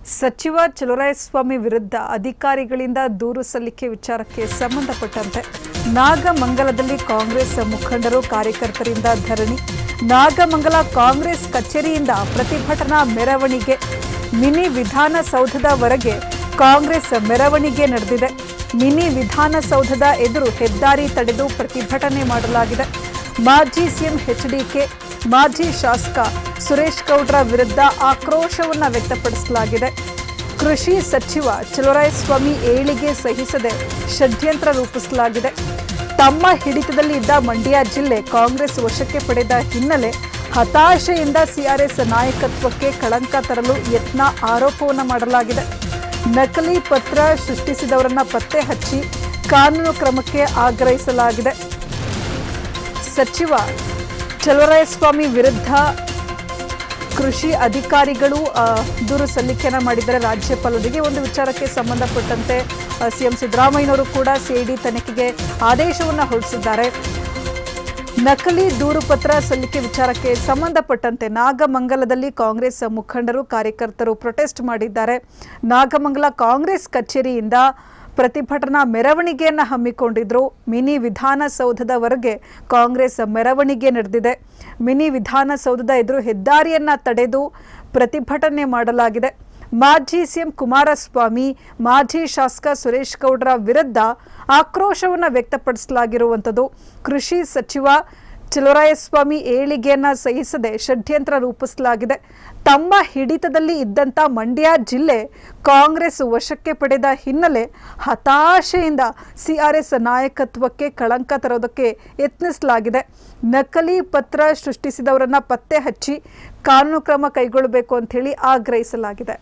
ಸಚಿವ ಚಲುವರಾಯಸ್ವಾಮಿ ವಿರುದ್ಧ ಅಧಿಕಾರಿಗಳಿಂದ ದೂರು ಸಲ್ಲಿಕೆ ವಿಚಾರಕ್ಕೆ ಸಂಬಂಧಪಟ್ಟಂತೆ ನಾಗಮಂಗಲದಲ್ಲಿ ಕಾಂಗ್ರೆಸ್ ಮುಖಂಡರು ಕಾರ್ಯಕರ್ತರಿಂದ ಧರಣಿ ನಾಗಮಂಗಲ ಕಾಂಗ್ರೆಸ್ ಕಚೇರಿಯಿಂದ ಪ್ರತಿಭಟನಾ ಮೆರವಣಿಗೆ ಮಿನಿ ವಿಧಾನಸೌಧದವರೆಗೆ ಕಾಂಗ್ರೆಸ್ ಮೆರವಣಿಗೆ ನಡೆದಿದೆ ಮಿನಿ ವಿಧಾನಸೌಧದ ಎದುರು ಹೆದ್ದಾರಿ ತಡೆದು ಪ್ರತಿಭಟನೆ ಮಾಡಲಾಗಿದೆ ಮಾಜಿ ಸಿಎಂ ಎಚ್ಡಿಕೆ ಮಾಜಿ ಶಾಸಕ ಸುರೇಶ್ ಗೌಡ್ರ ವಿರುದ್ಧ ಆಕ್ರೋಶವನ್ನು ವ್ಯಕ್ತಪಡಿಸಲಾಗಿದೆ ಕೃಷಿ ಸಚಿವ ಚಲುವರಾಯಸ್ವಾಮಿ ಏಳಿಗೆ ಸಹಿಸದೆ ಷಡ್ಯಂತ್ರ ರೂಪಿಸಲಾಗಿದೆ ತಮ್ಮ ಹಿಡಿತದಲ್ಲಿ ಇದ್ದ ಮಂಡ್ಯ ಜಿಲ್ಲೆ ಕಾಂಗ್ರೆಸ್ ವಶಕ್ಕೆ ಪಡೆದ ಹಿನ್ನೆಲೆ ಹತಾಶೆಯಿಂದ ಸಿಆರ್ಎಸ್ ನಾಯಕತ್ವಕ್ಕೆ ಕಳಂಕ ತರಲು ಯತ್ನ ಆರೋಪವನ್ನು ಮಾಡಲಾಗಿದೆ ನಕಲಿ ಪತ್ರ ಸೃಷ್ಟಿಸಿದವರನ್ನ ಪತ್ತೆ ಹಚ್ಚಿ ಕಾನೂನು ಕ್ರಮಕ್ಕೆ ಆಗ್ರಹಿಸಲಾಗಿದೆ ಸಚಿವ ಚಲುವರಾಯಸ್ವಾಮಿ ವಿರುದ್ಧ ಕೃಷಿ ಅಧಿಕಾರಿಗಳು ಆ, ದೂರು ಸಲ್ಲಿಕೆಯನ್ನ ಮಾಡಿದ್ದಾರೆ ರಾಜ್ಯಪಾಲರಿಗೆ ಒಂದು ವಿಚಾರಕ್ಕೆ ಸಂಬಂಧಪಟ್ಟಂತೆ ಸಿಎಂ ಸಿದ್ದರಾಮಯ್ಯನವರು ಕೂಡ ಸಿಐಡಿ ತನಿಖೆಗೆ ಆದೇಶವನ್ನು ಹೊರಡಿಸಿದ್ದಾರೆ ನಕಲಿ ದೂರು ಪತ್ರ ಸಲ್ಲಿಕೆ ವಿಚಾರಕ್ಕೆ ಸಂಬಂಧಪಟ್ಟಂತೆ ನಾಗಮಂಗಲದಲ್ಲಿ ಕಾಂಗ್ರೆಸ್ ಮುಖಂಡರು ಕಾರ್ಯಕರ್ತರು ಪ್ರೊಟೆಸ್ಟ್ ಮಾಡಿದ್ದಾರೆ ನಾಗಮಂಗಲ ಕಾಂಗ್ರೆಸ್ ಕಚೇರಿಯಿಂದ ಪ್ರತಿಭಟನಾ ಮೆರವಣಿಗೆಯನ್ನು ಹಮ್ಮಿಕೊಂಡಿದ್ರು ಮಿನಿ ವಿಧಾನಸೌಧದವರೆಗೆ ಕಾಂಗ್ರೆಸ್ ಮೆರವಣಿಗೆ ನಡೆದಿದೆ ಮಿನಿ ವಿಧಾನಸೌಧದ ಎದುರು ಹೆದ್ದಾರಿಯನ್ನ ತಡೆದು ಪ್ರತಿಭಟನೆ ಮಾಡಲಾಗಿದೆ ಮಾಜಿ ಸಿಎಂ ಕುಮಾರಸ್ವಾಮಿ ಮಾಜಿ ಶಾಸಕ ಸುರೇಶ್ ಗೌಡ್ರ ವಿರುದ್ಧ ಆಕ್ರೋಶವನ್ನು ವ್ಯಕ್ತಪಡಿಸಲಾಗಿರುವಂಥದ್ದು ಕೃಷಿ ಸಚಿವ ಚಲುವರಾಯಸ್ವಾಮಿ ಏಳಿಗೆಯನ್ನ ಸಹಿಸದೆ ಷಡ್ಯಂತ್ರ ರೂಪಿಸಲಾಗಿದೆ ತಮ್ಮ ಹಿಡಿತದಲ್ಲಿ ಇದ್ದಂಥ ಮಂಡ್ಯ ಜಿಲ್ಲೆ ಕಾಂಗ್ರೆಸ್ ವಶಕ್ಕೆ ಪಡೆದ ಹಿನ್ನೆಲೆ ಹತಾಶೆಯಿಂದ ಸಿಆರ್ಎಸ್ ನಾಯಕತ್ವಕ್ಕೆ ಕಳಂಕ ತರೋದಕ್ಕೆ ಯತ್ನಿಸಲಾಗಿದೆ ನಕಲಿ ಪತ್ರ ಸೃಷ್ಟಿಸಿದವರನ್ನ ಪತ್ತೆ ಹಚ್ಚಿ ಕಾನೂನು ಕ್ರಮ ಕೈಗೊಳ್ಳಬೇಕು ಅಂತ ಹೇಳಿ ಆಗ್ರಹಿಸಲಾಗಿದೆ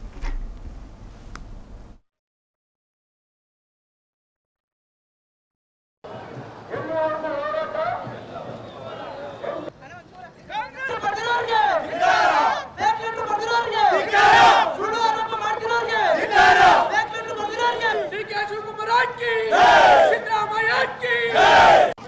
ಕಾಂಗ್ರೆಸ್ ಬರ್ದಿರೋರ್ಗೆ ಫೇಕ್ ಲೆಟರ್ ಬರ್ದಿರೋರ್ಗೆ ಸುಳ್ಳು ಆರೋಪ ಮಾಡ್ತಿರೋರ್ಗೆ ಫೇಕ್ ಲೆಟರ್ ಬರ್ದಿರೋರ್ಗೆ ಡಿ ಕೆ ಶಿವಕುಮಾರ್ ಅಕ್ಕಿ ಸಿದ್ದರಾಮಯ್ಯ ಅಕ್ಕಿ